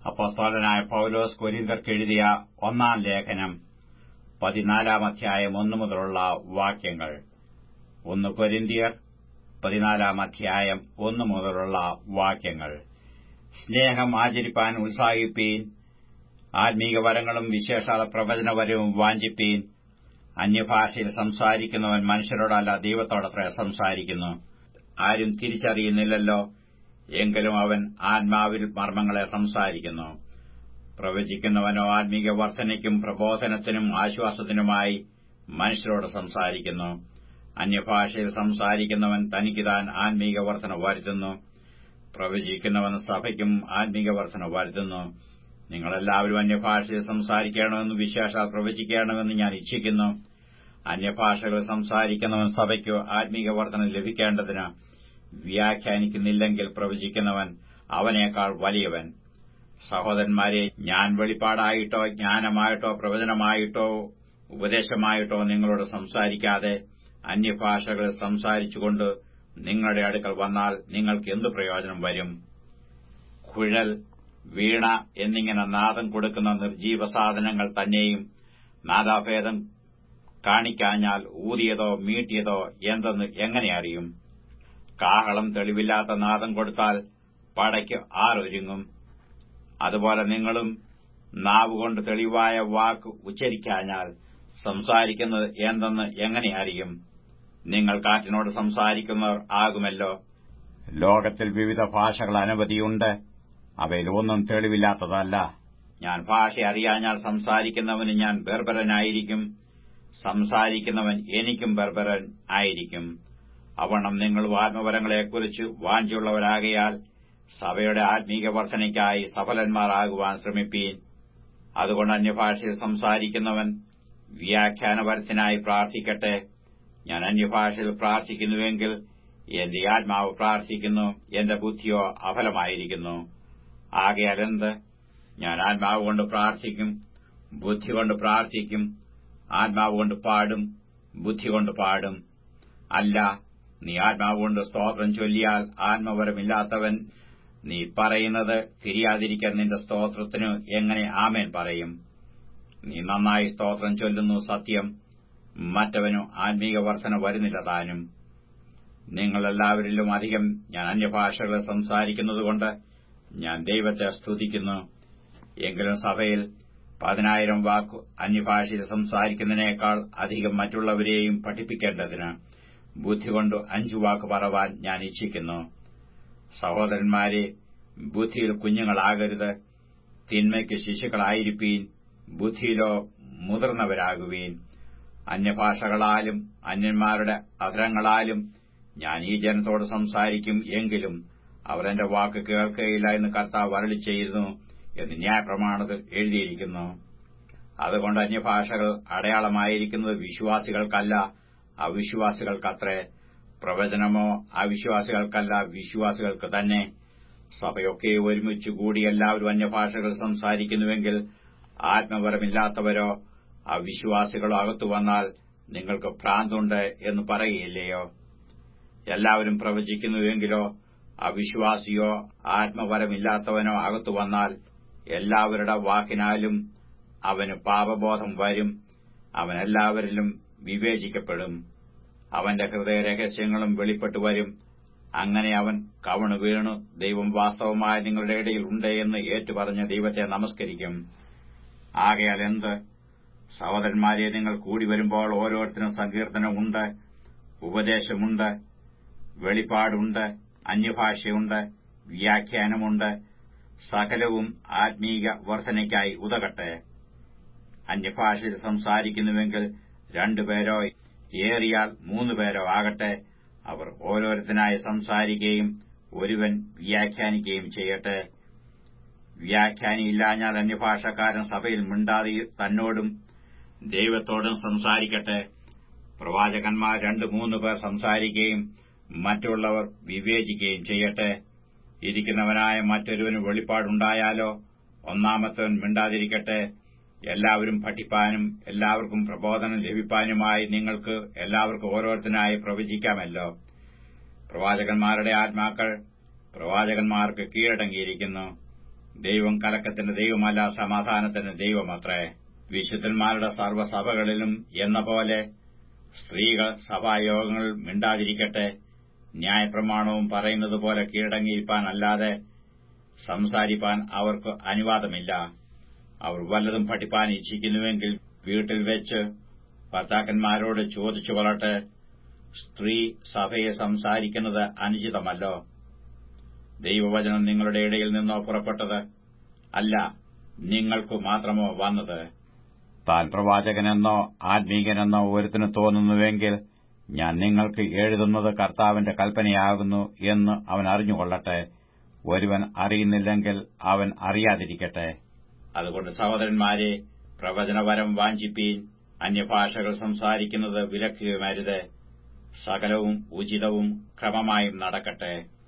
അപ്പോസ്തോലനായ പൌലോസ് കൊരിന്തർക്ക് എഴുതിയ ഒന്നാം ലേഖനം പതിനാലാം അധ്യായം ഒന്നു മുതലുള്ള വാക്യങ്ങൾ ഒന്ന് കൊരിന്തിയർ പതിനാലാം അധ്യായം ഒന്നു മുതലുള്ള വാക്യങ്ങൾ സ്നേഹം ആചരിപ്പാൻ ഉത്സാഹിപ്പീൻ ആത്മീക വരങ്ങളും വിശേഷാല പ്രവചനവരവും വാഞ്ചിപ്പീൻ അന്യഭാഷയിൽ സംസാരിക്കുന്നവൻ മനുഷ്യരോടല്ല ദൈവത്തോടത്ര സംസാരിക്കുന്നു ആരും തിരിച്ചറിയുന്നില്ലല്ലോ എങ്കിലും അവൻ ആത്മാവിൽ മർമ്മങ്ങളെ സംസാരിക്കുന്നു പ്രവചിക്കുന്നവനോ ആത്മീക വർധനയ്ക്കും പ്രബോധനത്തിനും ആശ്വാസത്തിനുമായി മനുഷ്യരോട് സംസാരിക്കുന്നു അന്യഭാഷയിൽ സംസാരിക്കുന്നവൻ തനിക്ക് താൻ ആത്മീക വർധന വരുത്തുന്നു പ്രവചിക്കുന്നവൻ സഭയ്ക്കും ആത്മീക വർധന വരുത്തുന്നു നിങ്ങളെല്ലാവരും അന്യഭാഷയിൽ സംസാരിക്കണമെന്ന് വിശേഷാൽ പ്രവചിക്കണമെന്ന് ഞാൻ ഇച്ഛിക്കുന്നു അന്യഭാഷകൾ സംസാരിക്കുന്നവൻ സഭയ്ക്ക് ആത്മീക വർധന ലഭിക്കേണ്ടതിന് വ്യാഖ്യാനിക്കുന്നില്ലെങ്കിൽ പ്രവചിക്കുന്നവൻ അവനേക്കാൾ വലിയവൻ സഹോദരന്മാരെ ഞാൻ വെളിപ്പാടായിട്ടോ ജ്ഞാനമായിട്ടോ പ്രവചനമായിട്ടോ ഉപദേശമായിട്ടോ നിങ്ങളോട് സംസാരിക്കാതെ അന്യഭാഷകൾ സംസാരിച്ചുകൊണ്ട് നിങ്ങളുടെ അടുക്കൽ വന്നാൽ നിങ്ങൾക്ക് എന്തു പ്രയോജനം വരും കുഴൽ വീണ എന്നിങ്ങനെ നാദം കൊടുക്കുന്ന നിർജീവ സാധനങ്ങൾ തന്നെയും നാദാഭേദം കാണിക്കാഞ്ഞാൽ ഊതിയതോ മീട്ടിയതോ എന്തെന്ന് എങ്ങനെ അറിയും കാഹളം തെളിവില്ലാത്ത നാദം കൊടുത്താൽ പടയ്ക്ക് ആരൊരുങ്ങും അതുപോലെ നിങ്ങളും നാവുകൊണ്ട് തെളിവായ വാക്ക് ഉച്ചരിക്കാഞ്ഞാൽ സംസാരിക്കുന്നത് എന്തെന്ന് എങ്ങനെ അറിയും നിങ്ങൾ കാറ്റിനോട് സംസാരിക്കുന്നവർ ആകുമല്ലോ ലോകത്തിൽ വിവിധ ഭാഷകൾ അനവധിയുണ്ട് അവയിലൊന്നും തെളിവില്ലാത്തതല്ല ഞാൻ ഭാഷ അറിയാഞ്ഞാൽ സംസാരിക്കുന്നവന് ഞാൻ ബർബരനായിരിക്കും സംസാരിക്കുന്നവൻ എനിക്കും ബർബരൻ ആയിരിക്കും അവണ്ണം നിങ്ങൾ ആത്മവരങ്ങളെക്കുറിച്ച് വാഞ്ചുള്ളവരാകയാൽ സഭയുടെ ആത്മീക വർധനയ്ക്കായി സഫലന്മാരാകുവാൻ ശ്രമിപ്പീൻ അതുകൊണ്ട് അന്യഭാഷയിൽ സംസാരിക്കുന്നവൻ വ്യാഖ്യാനപരത്തിനായി പ്രാർത്ഥിക്കട്ടെ ഞാൻ അന്യഭാഷയിൽ പ്രാർത്ഥിക്കുന്നുവെങ്കിൽ എന്റെ ആത്മാവ് പ്രാർത്ഥിക്കുന്നു എന്റെ ബുദ്ധിയോ അഫലമായിരിക്കുന്നു ആകയാൽ എന്ത് ഞാൻ ആത്മാവ് കൊണ്ട് പ്രാർത്ഥിക്കും ബുദ്ധി കൊണ്ട് പ്രാർത്ഥിക്കും ആത്മാവ് കൊണ്ട് പാടും ബുദ്ധി കൊണ്ട് പാടും അല്ല നീ ആത്മാവ് കൊണ്ട് സ്തോത്രം ചൊല്ലിയാൽ ആത്മവരമില്ലാത്തവൻ നീ പറയുന്നത് തിരിയാതിരിക്കാൻ നിന്റെ സ്തോത്രത്തിന് എങ്ങനെ ആമേൻ പറയും നീ നന്നായി സ്തോത്രം ചൊല്ലുന്നു സത്യം മറ്റവനു ആത്മീക വർധന വരുന്നില്ല താനും നിങ്ങളെല്ലാവരിലും അധികം ഞാൻ അന്യഭാഷകൾ സംസാരിക്കുന്നതുകൊണ്ട് ഞാൻ ദൈവത്തെ സ്തുതിക്കുന്നു എങ്കിലും സഭയിൽ പതിനായിരം വാക്ക് അന്യഭാഷയിൽ സംസാരിക്കുന്നതിനേക്കാൾ അധികം മറ്റുള്ളവരെയും പഠിപ്പിക്കേണ്ടതിന് ബുദ്ധി കൊണ്ട് അഞ്ചു വാക്ക് പറവാൻ ഞാൻ ഇച്ഛിക്കുന്നു സഹോദരന്മാരെ ബുദ്ധിയിൽ കുഞ്ഞുങ്ങളാകരുത് തിന്മയ്ക്ക് ശിശുക്കളായിരിപ്പീൻ ബുദ്ധിയിലോ മുതിർന്നവരാകുവീൻ അന്യഭാഷകളാലും അന്യന്മാരുടെ അധരങ്ങളാലും ഞാൻ ഈ ജനത്തോട് സംസാരിക്കും എങ്കിലും അവർ എന്റെ വാക്ക് കേൾക്കുകയില്ല എന്ന് കർത്താവ് അരളി ചെയ്യുന്നു എന്ന് ന്യായപ്രമാണത്തിൽ എഴുതിയിരിക്കുന്നു അതുകൊണ്ട് അന്യഭാഷകൾ അടയാളമായിരിക്കുന്നത് വിശ്വാസികൾക്കല്ല അവിശ്വാസികൾക്കത്രേ പ്രവചനമോ അവിശ്വാസികൾക്കല്ല വിശ്വാസികൾക്ക് തന്നെ സഭയൊക്കെ ഒരുമിച്ച് കൂടി എല്ലാവരും അന്യഭാഷകൾ സംസാരിക്കുന്നുവെങ്കിൽ ആത്മപരമില്ലാത്തവരോ അവിശ്വാസികളോ അകത്തു വന്നാൽ നിങ്ങൾക്ക് ഭ്രാന്തുണ്ട് എന്ന് പറയുകയില്ലയോ എല്ലാവരും പ്രവചിക്കുന്നുവെങ്കിലോ അവിശ്വാസിയോ ആത്മപരമില്ലാത്തവനോ അകത്തു വന്നാൽ എല്ലാവരുടെ വാക്കിനാലും അവന് പാപബോധം വരും അവൻ എല്ലാവരിലും വിവേചിക്കപ്പെടും അവന്റെ ഹൃദയ രഹസ്യങ്ങളും വെളിപ്പെട്ടു വരും അങ്ങനെ അവൻ കവണു വീണു ദൈവം വാസ്തവമായ നിങ്ങളുടെ ഇടയിൽ ഉണ്ട് എന്ന് ഏറ്റുപറഞ്ഞ് ദൈവത്തെ നമസ്കരിക്കും ആകയാൽ എന്ത് സഹോദരന്മാരെ നിങ്ങൾ കൂടി വരുമ്പോൾ ഓരോരുത്തരും സങ്കീർത്തനമുണ്ട് ഉപദേശമുണ്ട് വെളിപ്പാടുണ്ട് അന്യഭാഷയുണ്ട് വ്യാഖ്യാനമുണ്ട് സകലവും ആത്മീക വർധനയ്ക്കായി ഉതകട്ടെ അന്യഭാഷയിൽ സംസാരിക്കുന്നുവെങ്കിൽ രണ്ടുപേരോ ഏറിയാൽ മൂന്നുപേരോ ആകട്ടെ അവർ ഓരോരുത്തനായി സംസാരിക്കുകയും ഒരുവൻ വ്യാഖ്യാനിക്കുകയും ചെയ്യട്ടെ വ്യാഖ്യാനിയില്ലാഞ്ഞാൽ അന്യഭാഷക്കാരൻ സഭയിൽ മിണ്ടാതെ തന്നോടും ദൈവത്തോടും സംസാരിക്കട്ടെ പ്രവാചകന്മാർ രണ്ടു മൂന്ന് പേർ സംസാരിക്കുകയും മറ്റുള്ളവർ വിവേചിക്കുകയും ചെയ്യട്ടെ ഇരിക്കുന്നവനായ മറ്റൊരുവന് വെളിപ്പാടുണ്ടായാലോ ഒന്നാമത്തവൻ മിണ്ടാതിരിക്കട്ടെ എല്ലാവരും പഠിപ്പാനും എല്ലാവർക്കും പ്രബോധനം ലഭിപ്പാനുമായി നിങ്ങൾക്ക് എല്ലാവർക്കും ഓരോരുത്തനായി പ്രവചിക്കാമല്ലോ പ്രവാചകന്മാരുടെ ആത്മാക്കൾ പ്രവാചകന്മാർക്ക് കീഴടങ്ങിയിരിക്കുന്നു ദൈവം കലക്കത്തിന്റെ ദൈവമല്ല സമാധാനത്തിന്റെ ദൈവമത്രേ വിശുദ്ധന്മാരുടെ സർവ്വസഭകളിലും എന്ന പോലെ സ്ത്രീകൾ സഭായോഗങ്ങൾ മിണ്ടാതിരിക്കട്ടെ ന്യായപ്രമാണവും പറയുന്നത് പോലെ കീഴടങ്ങിയിരിപ്പാനല്ലാതെ സംസാരിപ്പാൻ അവർക്ക് അനുവാദമില്ല അവർ വല്ലതും പഠിപ്പാൻ ഇച്ഛിക്കുന്നുവെങ്കിൽ വീട്ടിൽ വെച്ച് ഭർത്താക്കന്മാരോട് ചോദിച്ചു കൊള്ളട്ടെ സ്ത്രീ സഭയെ സംസാരിക്കുന്നത് അനുചിതമല്ലോ ദൈവവചനം നിങ്ങളുടെ ഇടയിൽ നിന്നോ പുറപ്പെട്ടത് അല്ല നിങ്ങൾക്കു മാത്രമോ വന്നത് താൻ പ്രവാചകനെന്നോ ആത്മീകനെന്നോ ഒരുത്തിന് തോന്നുന്നുവെങ്കിൽ ഞാൻ നിങ്ങൾക്ക് എഴുതുന്നത് കർത്താവിന്റെ കൽപ്പനയാകുന്നു എന്ന് അവൻ അറിഞ്ഞുകൊള്ളട്ടെ ഒരുവൻ അറിയുന്നില്ലെങ്കിൽ അവൻ അറിയാതിരിക്കട്ടെ അതുകൊണ്ട് സഹോദരന്മാരെ പ്രവചനവരം വാഞ്ചിപ്പീൻ അന്യഭാഷകൾ സംസാരിക്കുന്നത് വിലക്കുകയുമരുത് സകലവും ഉചിതവും ക്രമമായും നടക്കട്ടെ